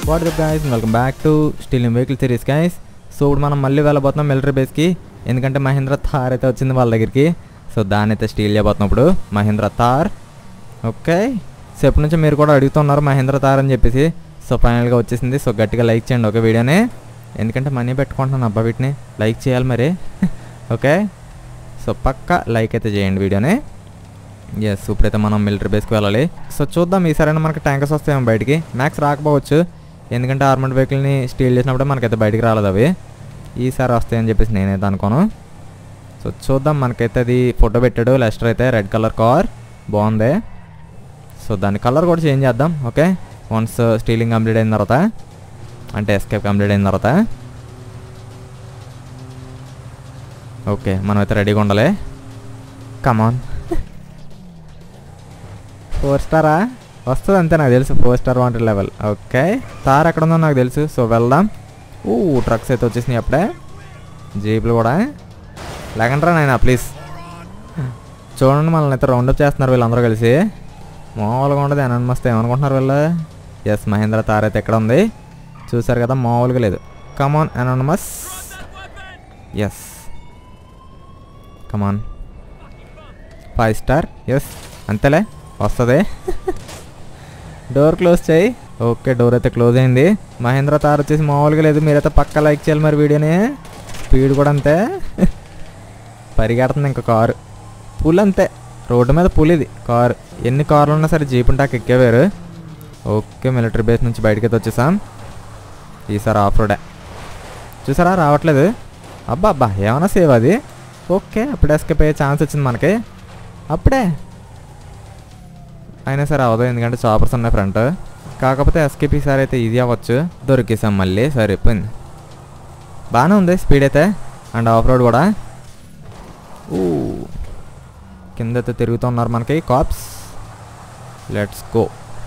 What the guys welcome back to steal vehicle series guys so ఇప్పుడు మనం మళ్ళీ వెళ్ళబోతున్నాం military బేస్కి ఎందుకంటే మహేంద్ర థార్ అయితే వచ్చింది వాళ్ళ దగ్గరికి సో దాన్ని అయితే స్టీల్ చేయబోతున్నాం ఇప్పుడు మహేంద్ర థార్ ఓకే సో ఎప్పటి నుంచో మీరు కూడా అడుగుతున్నారు మహేంద్ర థార్ అని చెప్పేసి సో ఫైనల్గా వచ్చేసింది సో గట్టిగా లైక్ చేయండి ఒక వీడియోని ఎందుకంటే మనీ పెట్టుకుంటున్నాను అబ్బా వీటిని లైక్ చేయాలి మరి ఓకే సో పక్క లైక్ అయితే చేయండి వీడియోని ఎస్ ఇప్పుడైతే మనం మిలిటరీ బేస్కి వెళ్ళాలి సో చూద్దాం ఈసారైనా మనకి ట్యాంకర్స్ వస్తాయేమో బయటికి మ్యాక్స్ రాకపోవచ్చు ఎందుకంటే ఆర్మెంట్ వెహికల్ని స్టీల్ చేసినప్పుడే మనకైతే బయటికి రాలేదు అవి ఈసారి వస్తాయని చెప్పేసి నేనైతే అనుకోను సో చూద్దాం మనకైతే అది ఫోటో పెట్టాడు లెస్టర్ అయితే రెడ్ కలర్ కార్ బాగుంది సో దాని కలర్ కూడా చేంజ్ చేద్దాం ఓకే వన్స్ స్టీలింగ్ కంప్లీట్ అయిన తర్వాత అంటే ఎస్కేప్ కంప్లీట్ అయిన తర్వాత ఓకే మనమైతే రెడీగా ఉండాలి కమాన్ ఫోర్ స్టారా వస్తుంది అంతే నాకు తెలుసు four star wanted level okay Thar ఎక్కడ ఉందో నాకు తెలుసు సో వెళ్దాం ఊ ట్రక్స్ అయితే వచ్చేసినాయి అప్పుడే జీపులు కూడా లేకంటారా నాయన ప్లీజ్ చూడండి మనల్ని అయితే రౌండప్ చేస్తున్నారు వీళ్ళందరూ కలిసి మామూలుగా ఉండదు మస్తు ఏమనుకుంటున్నారు వీళ్ళు ఎస్ మహేంద్ర తార్ అయితే ఎక్కడ ఉంది చూసారు కదా మామూలుగా లేదు come on anonymous yes come on five star yes అంతేలే వస్తుంది డోర్ క్లోజ్ చేయి ఓకే డోర్ అయితే క్లోజ్ అయింది మహేంద్ర తార్ వచ్చేసి మామూలుగా లేదు మీరైతే పక్క లైక్ చేయాలి మరి వీడియోని స్పీడ్ కూడా అంతే పరిగెడుతుంది ఇంకా కారు పుల్ అంతే రోడ్డు మీద పుల్ ఇది కారు ఎన్ని కార్లు ఉన్నా సరే జీప్ ఉంటాక ఎక్కేవారు ఓకే మిలిటరీ బేస్ నుంచి బయటకి అయితే వచ్చేసాం ఈసారి ఆఫ్ రోడే చూసారా రావట్లేదు అబ్బా అబ్బా ఏమైనా సేవ్ అది ఓకే అప్పుడే ఎస్కేప్ అయ్యే ఛాన్స్ వచ్చింది మనకి అప్పుడే అయినా సరే అవ్వదు ఎందుకంటే చాపర్స్ ఉన్నాయి ఫ్రంట్ కాకపోతే ఎస్కేప్ ఈసారి అయితే ఈజీ అవ్వచ్చు దొరికేసాం మళ్ళీ సరిపోయింది బాగానే ఉంది స్పీడ్ అయితే అండ్ ఆఫ్ రోడ్ కూడా ఊ కింద అయితే తిరుగుతున్నారు మనకి కాప్స్ లెట్స్ గో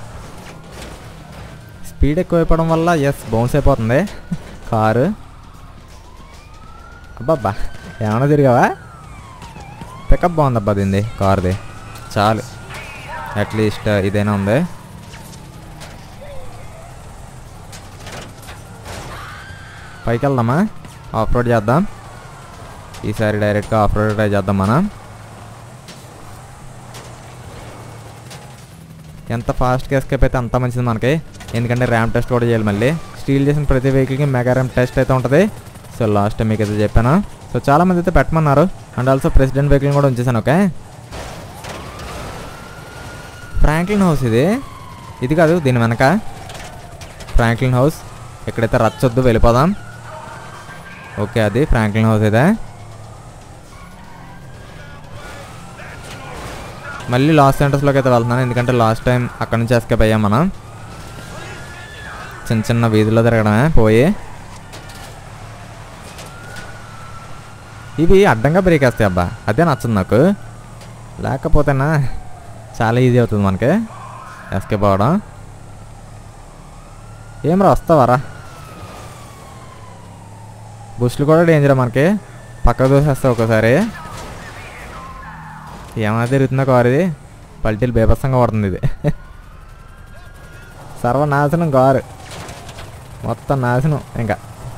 స్పీడ్ ఎక్కువైపోవడం వల్ల ఎస్ బౌన్స్ అయిపోతుంది కారు అబ్బాబ్బా ఏమన్నా తిరిగావా పికప్ బాగుంది అబ్బా దీన్ని కార్ది చాలు అట్లీస్ట్ ఇదైనా ఉంది పైకి వెళ్దామా ఆఫ్ రోడ్ చేద్దాం ఈసారి డైరెక్ట్గా ఆఫ్ రోడ్ ట్రై చేద్దాం మనం ఎంత ఫాస్ట్గా ఎస్కేప్ అయితే అంత మంచిది మనకి ఎందుకంటే ర్యామ్ టెస్ట్ కూడా చేయాలి మళ్ళీ స్టీల్ చేసిన ప్రతి వెహికల్కి మెగా ర్యామ్ టెస్ట్ అయితే ఉంటుంది సో లాస్ట్ టైం మీకు అయితే చెప్పాను సో చాలామంది అయితే పెట్టమన్నారు అండ్ ఆల్సో ప్రెసిడెంట్ వెహికల్ కూడా ఉంచేసాను ఓకే ఫ్రాంక్లిన్ హౌస్ ఇది ఇది కాదు దీని వెనక ఫ్రాంక్లిన్ హౌస్ ఎక్కడైతే రచ్చొద్దు వెళ్ళిపోదాం ఓకే అది ఫ్రాంక్లిన్ హౌస్ ఇదే మళ్ళీ లాస్ట్ సెంటర్స్లోకి అయితే వెళ్తున్నాను ఎందుకంటే లాస్ట్ టైం అక్కడ నుంచి ఎస్కేప్ అయ్యాం మనం చిన్న చిన్న వీధిలో తిరగడమే పోయి ఇవి అడ్డంగా బ్రేక్ వేస్తాయి అబ్బా అదే నచ్చదు నాకు లేకపోతేనా చాలా ఈజీ అవుతుంది మనకి ఎస్కేప్ అవ్వడం ఏం రా వస్తావారా బుష్లు కూడా డేంజర్ మనకి పక్కకు దూసేస్తావు ఒకసారి ఏమైనా తిరుగుతుందో కారు ఇది పల్టీలు బేపస్తంగా పడుతుంది ఇది సర్వనాశనం కారు మొత్తం నాశనం ఇంకా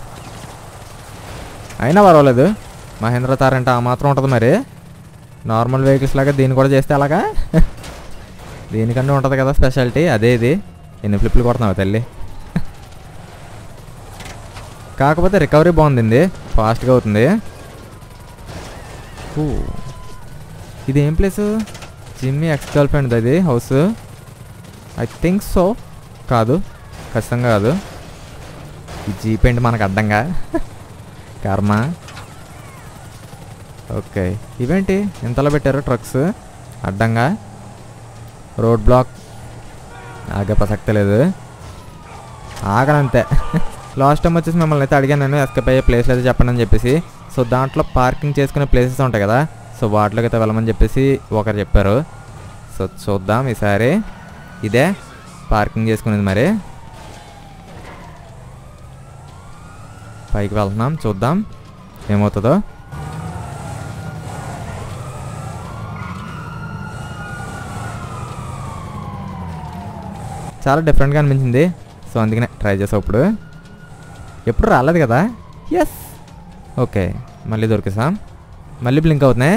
అయినా పర్వాలేదు మహేంద్ర తార్ అంటే ఆ మాత్రం ఉంటుంది మరి నార్మల్ వెహికల్స్ లాగా దీన్ని కూడా చేస్తే అలాగా దీనికన్నా ఉంటుంది కదా స్పెషాలిటీ అదే ఇది ఎన్ని ఫ్లిప్లు కొడుతున్నావు తల్లి కాకపోతే రికవరీ బాగుంది ఫాస్ట్గా అవుతుంది ఊ. ఇది ఏం place Jimmy ex girlfriend అది హౌస్ ఐ థింక్ సో కాదు ఖచ్చితంగా కాదు ఈ జీప్ ఏంటి మనకు అడ్డంగా కర్మ ఓకే ఇవేంటి ఇంతలో పెట్టారు ట్రక్స్ అడ్డంగా రోడ్ బ్లాక్ ఆగే ప్రసక్తి లేదు ఆగనంతే లాస్ట్ టైం వచ్చేసి మిమ్మల్ని అయితే అడిగాను నేను ఎస్కేప్ అయ్యే ప్లేస్లు అయితే చెప్పండి అని చెప్పేసి సో దాంట్లో పార్కింగ్ చేసుకునే ప్లేసెస్ ఉంటాయి కదా సో వాటిలోకి అయితే వెళ్ళమని చెప్పేసి ఒకరు చెప్పారు సో చూద్దాం ఈసారి ఇదే పార్కింగ్ చేసుకునేది మరి పైకి వెళ్తున్నాం చూద్దాం ఏమవుతుందో చాలా డిఫరెంట్గా అనిపించింది సో అందుకనే ట్రై చేసావు ఇప్పుడు ఎప్పుడు రాలేదు కదా ఎస్ ఓకే మళ్ళీ దొరికేసాం మళ్ళీ బ్లింక్ అవుతున్నాయి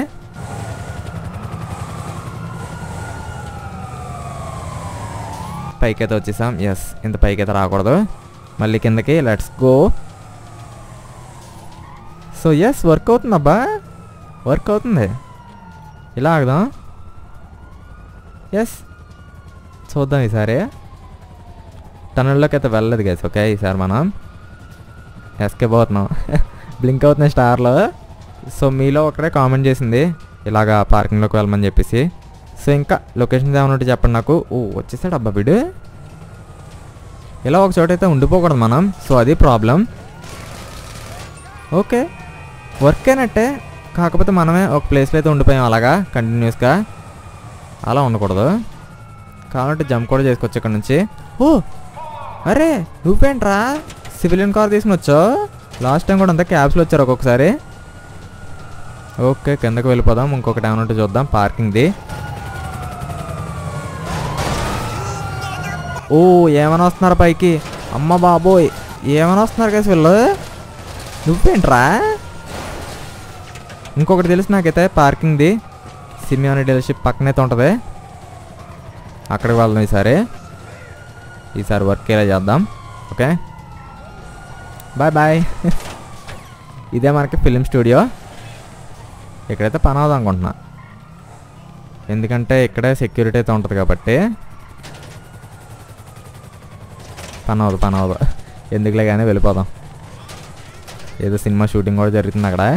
పైకి అయితే వచ్చేసాం ఎస్ ఇంత పైకి అయితే రాకూడదు మళ్ళీ కిందకి let's go so yes work అవుతుంది అబ్బా వర్క్ అవుతుంది ఇలా ఆగుదాం ఎస్ చూద్దాం ఈసారి టనల్లోకి అయితే వెళ్ళలేదు గైస్ ఓకే ఈసారి మనం ఎస్కేప్ అవుతున్నాం బ్లింక్ అవుతున్నాయి స్టార్లో సో మీలో ఒకటే కామెంట్ చేసింది ఇలాగా పార్కింగ్లోకి వెళ్ళమని చెప్పేసి సో ఇంకా లొకేషన్స్ ఏమైనా ఉంటే చెప్పండి నాకు ఓ వచ్చేసాడు అబ్బా వీడు ఇలా ఒక చోట అయితే ఉండిపోకూడదు మనం సో అది ప్రాబ్లం ఓకే వర్క్ అయినట్టే కాకపోతే మనమే ఒక ప్లేస్లో అయితే ఉండిపోయాం అలాగా కంటిన్యూస్గా అలా ఉండకూడదు కావాలంటే జంప్ కూడా చేసుకోవచ్చు ఇక్కడ నుంచి ఓ అరే నువ్వేంట్రా సివిలియన్ కార్ తీసుకుని వచ్చావు లాస్ట్ టైం కూడా అంతా క్యాబ్స్లో వచ్చారు ఒక్కొక్కసారి ఓకే కిందకి వెళ్ళిపోదాం ఇంకొకటి ఏమైనా ఉంటే చూద్దాం పార్కింగ్ది ఓ ఏమైనా వస్తున్నారు పైకి అమ్మ బాబోయ్ ఏమైనా వస్తున్నారు కదా వీళ్ళు నువ్వేంట్రా ఇంకొకటి తెలుసు నాకైతే పార్కింగ్ది సిమియాని డీలర్షిప్ పక్కనైతే ఉంటుంది అక్కడికి వెళ్దాం ఈసారి ఈసారి వర్క్ ఇలా చేద్దాం ఓకే బాయ్ బాయ్ ఇదే మనకి ఫిలిం స్టూడియో ఇక్కడైతే పని అవుదాం అనుకుంటున్నా ఎందుకంటే ఇక్కడే సెక్యూరిటీ అయితే ఉంటుంది కాబట్టి పని అవదు పని అవదు ఎందుకులే కానీ వెళ్ళిపోదాం ఏదో సినిమా షూటింగ్ కూడా జరుగుతుంది అక్కడ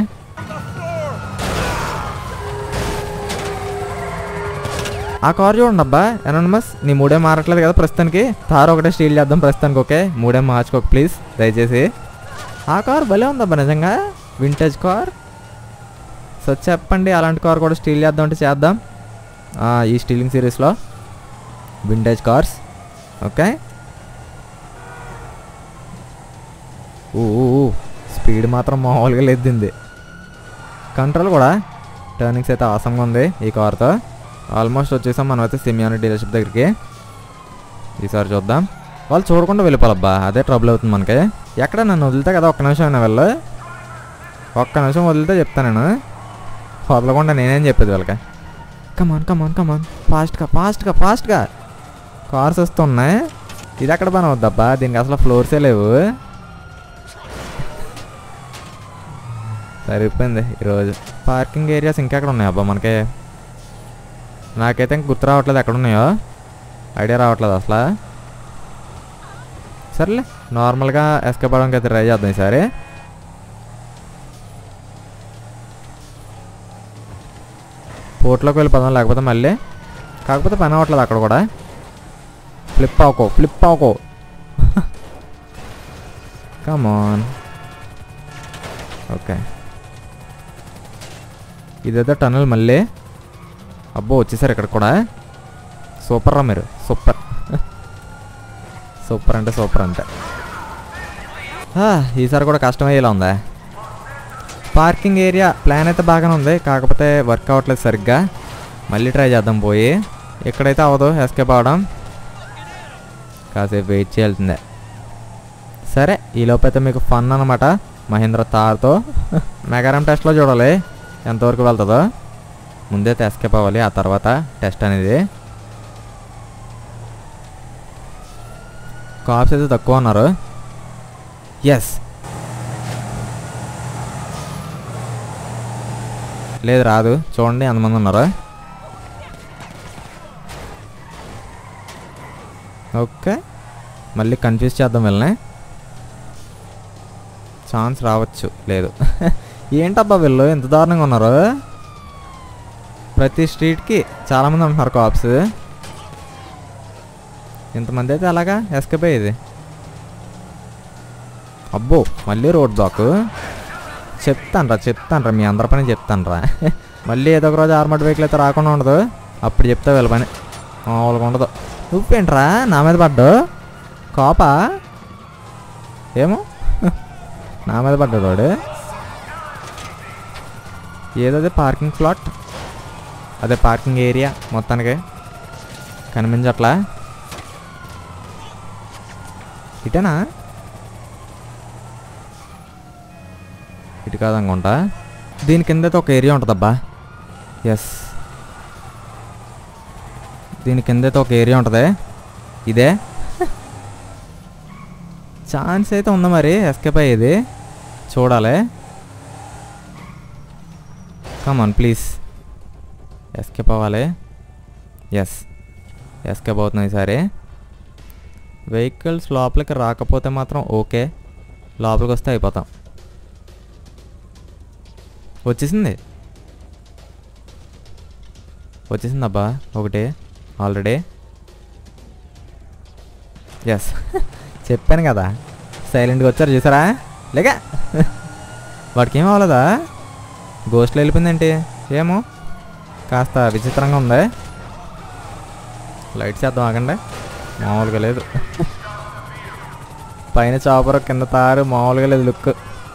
ఆ కార్ చూడండి అబ్బా ఎనానమస్ నీ మూడే మారట్లేదు కదా ప్రస్తుతానికి తారు ఒకటే స్టీల్ చేద్దాం ప్రస్తుతానికి ఓకే మూడే మార్చుకోక ప్లీజ్ దయచేసి ఆ కార్ భలే ఉందబ్బా నిజంగా వింటేజ్ కార్ సో చెప్పండి అలాంటి కార్ కూడా స్టీల్ చేద్దాం అంటే చేద్దాం ఆ, ఈ స్టీలింగ్ సిరీస్లో వింటేజ్ కార్స్ ఓకే ఊ ఊ, ఊ. స్పీడ్ మాత్రం మామూలుగా లేద్దింది కంట్రోల్ కూడా టర్నింగ్స్ అయితే ఆసంగా ఉంది ఈ కార్తో ఆల్మోస్ట్ వచ్చేసాం మనం అయితే సిమియాని డీలర్షిప్ దగ్గరికి ఈసారి చూద్దాం వాళ్ళు చూడకుండా వెళ్ళిపోవాలబ్బా అదే ట్రబుల్ అవుతుంది మనకి ఎక్కడ నన్ను వదిలితే కదా ఒక్క నిమిషం అయినా వెళ్ళు ఒక్క నిమిషం వదిలితే చెప్తా నేను వదలకుండా నేనేం చెప్పేది వాళ్ళకి కమాన్ కమాన్ కమాన్ ఫాస్ట్గా ఫాస్ట్గా ఫాస్ట్గా కార్స్ వస్తున్నాయి ఇది ఎక్కడ పని అవుద్దబ్బా దీనికి అసలు ఫ్లోర్సే లేవు సరిపోయింది ఈరోజు పార్కింగ్ ఏరియాస్ ఇంకెక్కడ ఉన్నాయి అబ్బా మనకి నాకైతే ఇంక గుర్తు రావట్లేదు ఎక్కడ ఉన్నాయో ఐడియా రావట్లేదు అసలు సర్లే నార్మల్గా ఎస్కేప్ అవ్వడానికి అయితే ట్రై చేద్దాం ఈసారి పోర్ట్లోకి వెళ్ళిపోదాం లేకపోతే మళ్ళీ కాకపోతే పని అవ్వట్లేదు అక్కడ కూడా ఫ్లిప్ అవ్వకో ఫ్లిప్ అవ్వకో కమాన్ ఓకే ఇదేదో టనల్ మళ్ళీ అబ్బో వచ్చేసారు ఇక్కడ కూడా సూపర్ రా మీరు సూపర్ సూపర్ అంటే సూపర్ అంటే ఆ, ఈసారి కూడా కష్టమయ్యేలా ఉందా పార్కింగ్ ఏరియా ప్లాన్ అయితే బాగానే ఉంది కాకపోతే వర్క్ అవ్వట్లేదు సరిగ్గా మళ్ళీ ట్రై చేద్దాం పోయి ఎక్కడైతే అవ్వదు ఎస్కేప్ అవడం కాసేపు వెయిట్ చేయాల్సిందే సరే ఈ లోపైతే మీకు ఫన్ అనమాట మహేంద్ర తార్తో మెగారం టెస్ట్లో చూడాలి ఎంతవరకు వెళ్తుందో ముందైతే ఎస్కేప్ అవ్వాలి ఆ తర్వాత టెస్ట్ అనేది కాప్స్ అయితే తక్కువ ఉన్నారు ఎస్ లేదు రాదు చూడండి ఎంతమంది ఉన్నారు ఓకే మళ్ళీ కన్ఫ్యూజ్ చేద్దాం వెళ్ళనే ఛాన్స్ రావచ్చు లేదు ఏంటబ్బా వీళ్ళు ఎంత దారుణంగా ఉన్నారు ప్రతి స్ట్రీట్కి చాలామంది ఉంటున్నారు కాప్స్ ఇంతమంది అయితే అలాగా ఎస్కేప్ అయ్యేది అబ్బో మళ్ళీ రోడ్ బ్లాక్ చెప్తాను రా చెప్తాను రా మీ అందరి పని చెప్తాను రా మళ్ళీ ఏదో ఒక రోజు ఆర్మడ్ వెహికల్ అయితే రాకుండా ఉండదు అప్పుడు చెప్తా వీళ్ళ పని మామూలుగా ఉండదు నువ్వేంట్రా నా మీద పడ్డు కోపా ఏమో నా మీద పడ్డాడు వాడు ఏదదే పార్కింగ్ ప్లాట్ అదే పార్కింగ్ ఏరియా మొత్తానికి కనిపించట్లా ఇటేనా ఇటు కాదనుకుంటా దీని కింద అయితే ఒక ఏరియా ఉంటుందబ్బా ఎస్ దీని కింద అయితే ఒక ఏరియా ఉంటుంది ఇదే ఛాన్స్ అయితే ఉంది మరి ఎస్కేప్ అయ్యేది చూడాలి కమాన్ ప్లీజ్ ఎస్కేప్ అవ్వాలి ఎస్ ఎస్కేప్ అవుతుంది ఈసారి వెహికల్స్ లోపలికి రాకపోతే మాత్రం ఓకే లోపలికి వస్తే అయిపోతాం వచ్చేసింది వచ్చేసింది అబ్బా ఒకటి ఆల్రెడీ ఎస్ చెప్పాను కదా సైలెంట్గా వచ్చారు చూసారా లేక వాడికి ఏం అవ్వలేదా గోస్ట్లో వెళ్ళిపోయిందేంటి ఏమో కాస్త విచిత్రంగా ఉంది లైట్ చేద్దాం ఆగండి మామూలుగా లేదు పైన చాపర్ కింద తారు మామూలుగా లేదు లుక్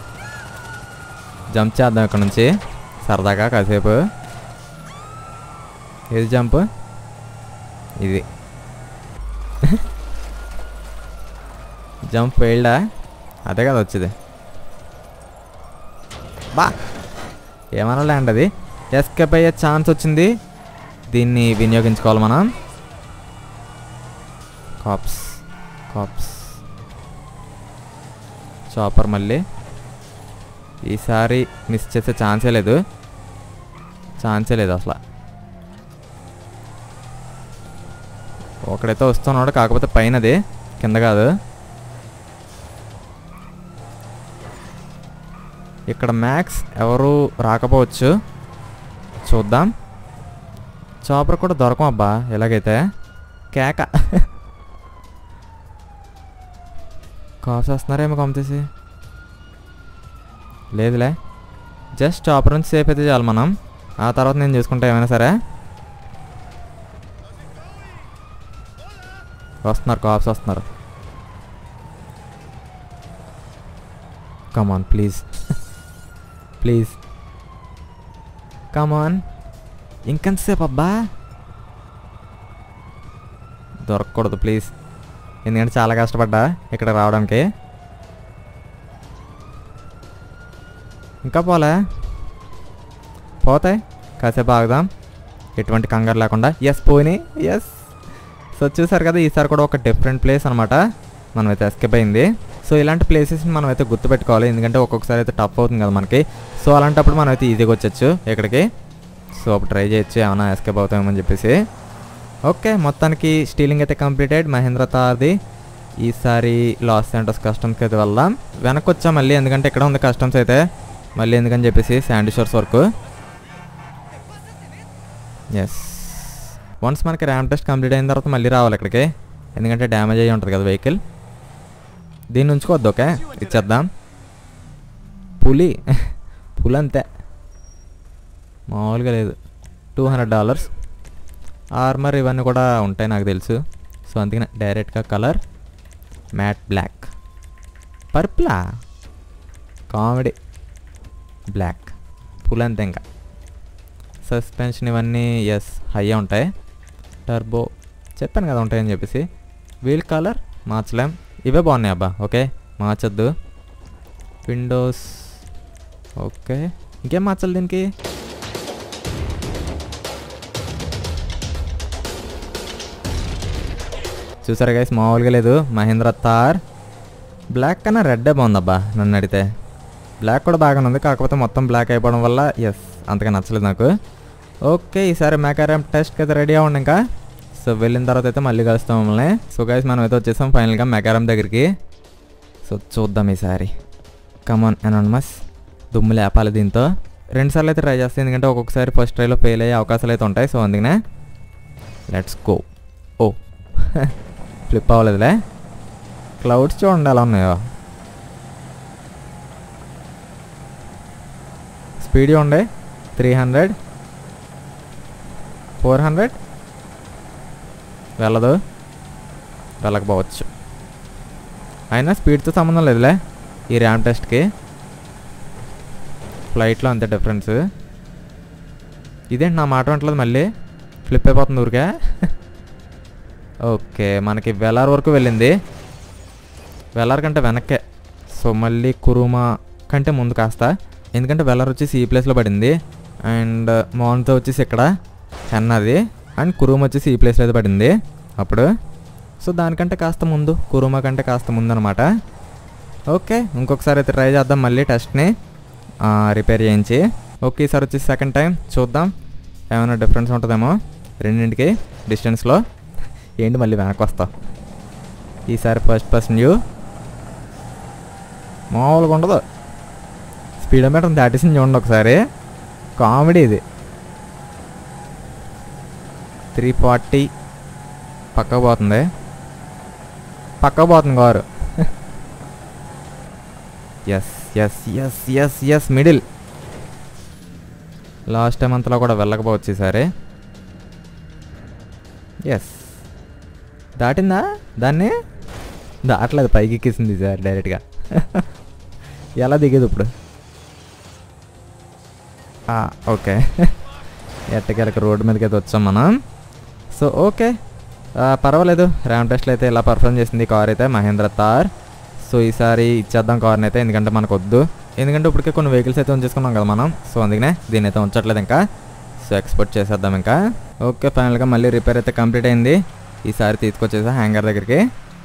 జంప్ చేద్దాం ఇక్కడ నుంచి సరదాగా కాసేపు ఏది జంప్ ఇది జంప్ ఫెయిల్డా అదే కదా వచ్చేది బా ఏమన్నా ల్యాండ్ అది ఎస్కేప్ అయ్యే ఛాన్స్ వచ్చింది దీన్ని వినియోగించుకోవాలి మనం కాప్స్ కాప్స్ చాపర్ మళ్ళీ ఈసారి మిస్ చేసే ఛాన్సే లేదు ఛాన్సే లేదు అసలు ఒకడైతే వస్తున్నాడు కాకపోతే పైనది కింద కాదు ఇక్కడ మ్యాక్స్ ఎవరు రాకపోవచ్చు చూద్దాం చాపర్ కూడా దొరకం అబ్బా ఎలాగైతే కేక కాఫ్ చేస్తున్నారేమో కంపేసి లేదులే జస్ట్ చాపర్ నుంచి సేఫ్ అయితే చాలు మనం ఆ తర్వాత నేను చూసుకుంటా ఏమైనా సరే వస్తున్నారు కాప్స్ వస్తున్నారు కమాన్ ప్లీజ్ ప్లీజ్ కమాన్ ఇంకెంతసేపు అబ్బా దొరకకూడదు ప్లీజ్ ఎందుకంటే చాలా కష్టపడ్డా ఇక్కడ రావడానికి ఇంకా పోలే పోతాయి కాసేపు ఆగుదాం ఎటువంటి కంగారు లేకుండా ఎస్ పోయినాయి ఎస్ సో చూసారు కదా ఈసారి కూడా ఒక డిఫరెంట్ ప్లేస్ అనమాట మనమైతే ఎస్కేప్ అయింది సో ఇలాంటి ప్లేసెస్ని మనం అయితే గుర్తుపెట్టుకోవాలి ఎందుకంటే ఒక్కొక్కసారి అయితే టఫ్ అవుతుంది కదా మనకి సో అలాంటప్పుడు మనం అయితే ఈజీగా వచ్చచ్చు ఇక్కడికి సో అప్పుడు ట్రై చేయొచ్చు ఏమైనా ఎస్కేప్ అవుతామని చెప్పేసి ఓకే మొత్తానికి స్టీలింగ్ అయితే కంప్లీటెడ్ మహేంద్ర తార్ది ఈసారి లాస్ సెంటర్స్ కస్టమ్స్కి అయితే వెళ్దాం వెనక్కి వచ్చాం మళ్ళీ ఎందుకంటే ఇక్కడ ఉంది కస్టమ్స్ అయితే మళ్ళీ ఎందుకని చెప్పేసి శాండీ షోర్స్ వరకు ఎస్ వన్స్ మనకి ర్యామ్ టెస్ట్ కంప్లీట్ అయిన తర్వాత మళ్ళీ రావాలి ఇక్కడికి ఎందుకంటే డ్యామేజ్ అయ్యి ఉంటుంది కదా వెహికల్ దీన్ని ఉంచుకోవద్దు ఓకే ఇచ్చేద్దాం పులి పులి అంతే మామూలుగా లేదు టూ హండ్రెడ్ డాలర్స్ ఆర్మర్ ఇవన్నీ కూడా ఉంటాయి నాకు తెలుసు సో అందుకనే డైరెక్ట్గా కలర్ మ్యాట్ బ్లాక్ పర్పులా కామెడీ బ్లాక్ ఫుల్ అంతే ఇంకా సస్పెన్షన్ ఇవన్నీ ఎస్ హై ఉంటాయి టర్బో చెప్పాను కదా ఉంటాయని చెప్పేసి వీల్ కలర్ మార్చలేం ఇవే బాగున్నాయి అబ్బా ఓకే మార్చొద్దు విండోస్ ఓకే ఇంకేం మార్చాలి దీనికి చూసారా గైస్ మామూలుగా లేదు మహేంద్ర తార్ బ్లాక్ కన్నా రెడ్డే బాగుందబ్బా నన్ను అడిగితే బ్లాక్ కూడా బాగానే ఉంది కాకపోతే మొత్తం బ్లాక్ అయిపోవడం వల్ల ఎస్ అంతగా నచ్చలేదు నాకు ఓకే ఈసారి మేకారం టెస్ట్కి అయితే రెడీ అవ్వండి ఇంకా సో వెళ్ళిన తర్వాత అయితే మళ్ళీ కలుస్తాం మమ్మల్ని సో గైస్ మనం అయితే వచ్చేసాం ఫైనల్గా మెకారం దగ్గరికి సో చూద్దాం ఈసారి కమాన్ అనానమస్ దుమ్ము లేపాలి దీంతో రెండుసార్లు అయితే ట్రై చేస్తాయి ఎందుకంటే ఒక్కొక్కసారి ఫస్ట్ ట్రైలో ఫెయిల్ అయ్యే అవకాశాలు అయితే ఉంటాయి సో అందుకనే లెట్స్ గో ఓ ఫ్లిప్ అవ్వలేదులే క్లౌడ్స్ చూడండి ఎలా ఉన్నాయో స్పీడ్ ఉండే త్రీ హండ్రెడ్ ఫోర్ హండ్రెడ్ వెళ్ళదు వెళ్ళకపోవచ్చు అయినా స్పీడ్తో సంబంధం లేదులే ఈ ర్యామ్ టెస్ట్కి ఫ్లైట్లో అంతే డిఫరెన్స్ ఇదేంటి నా మాట అంటలేదు మళ్ళీ ఫ్లిప్ అయిపోతుంది ఊరికే ఓకే మనకి వెలార్ వరకు వెళ్ళింది వెల్లర్ కంటే వెనక్కే సో మళ్ళీ కురుమా కంటే ముందు కాస్త ఎందుకంటే వెల్లర్ వచ్చేసి ఈ ప్లేస్లో పడింది అండ్ మౌన్తో వచ్చేసి ఇక్కడ చెన్నది అండ్ కురుమా వచ్చేసి ఈ ప్లేస్లో అయితే పడింది అప్పుడు సో దానికంటే కాస్త ముందు కురుమా కంటే కాస్త ముందు అనమాట ఓకే ఇంకొకసారి అయితే ట్రై చేద్దాం మళ్ళీ టెస్ట్ని రిపేర్ చేయించి ఓకే ఈసారి వచ్చేసి సెకండ్ టైం చూద్దాం ఏమైనా డిఫరెన్స్ ఉంటుందేమో రెండింటికి డిస్టెన్స్లో ఏంటి మళ్ళీ వెనక్కి వస్తావు ఈసారి ఫస్ట్ పర్సన్ వ్యూ మామూలుగా ఉండదు స్పీడోమీటర్ దాటేసింది చూడండి ఒకసారి కామెడీ ఇది త్రీ ఫార్టీ పక్కకు పోతుంది పక్కకు పోతుంది కారు ఎస్ ఎస్ ఎస్ ఎస్ ఎస్ మిడిల్ లాస్ట్ టైం అంతలో కూడా వెళ్ళకపోవచ్చు ఈసారి ఎస్ దాటిందా దాన్ని దాటలేదు పైకి ఎక్కేసింది సార్ డైరెక్ట్గా ఎలా దిగేది ఇప్పుడు ఆ, ఓకే ఎట్టకెళ్ళకి రోడ్డు మీదకి అయితే వచ్చాం మనం సో ఓకే ఆ, పర్వాలేదు ర్యామ్ టెస్ట్లో అయితే ఇలా పర్ఫామ్ చేసింది కార్ అయితే మహేంద్ర తార్ సో ఈసారి ఇచ్చేద్దాం కార్ని అయితే ఎందుకంటే మనకు వద్దు ఎందుకంటే ఇప్పటికే కొన్ని వెహికల్స్ అయితే ఉంచేసుకున్నాం కదా మనం సో అందుకనే దీన్ని అయితే ఉంచట్లేదు ఇంకా సో ఎక్స్పోర్ట్ చేసేద్దాం ఇంకా ఓకే ఫైనల్గా మళ్ళీ రిపేర్ అయితే కంప్లీట్ అయింది ఈసారి తీసుకొచ్చేసా హ్యాంగర్ దగ్గరికి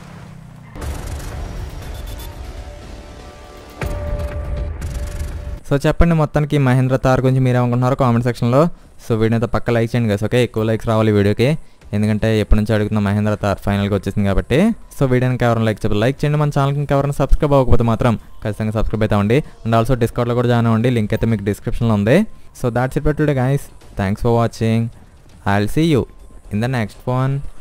సో చెప్పండి మొత్తానికి ఈ మహేంద్ర తార్ గురించి మీరు ఏమనుకుంటున్నారో కామెంట్ సెక్షన్లో సో వీడియో అయితే పక్క లైక్ చేయండి కదా ఓకే ఎక్కువ లైక్స్ రావాలి ఈ వీడియోకి ఎందుకంటే ఎప్పటి నుంచి అడుగుతున్న మహేంద్ర తార్ ఫైనల్గా వచ్చేసింది కాబట్టి సో వీడియోకి ఎవరైనా లైక్ చెప్పి లైక్ చేయండి మన ఛానల్కి ఇంకా ఎవరైనా సబ్స్క్రైబ్ అవ్వకపోతే మాత్రం ఖచ్చితంగా సబ్స్క్రైబ్ అయితే అవ్వండి అండ్ ఆల్సో డిస్కౌంట్లో కూడా జాయిన్ అవ్వండి లింక్ అయితే మీకు డిస్క్రిప్షన్లో ఉంది so that's it today guys thanks for watching I will see you in the next one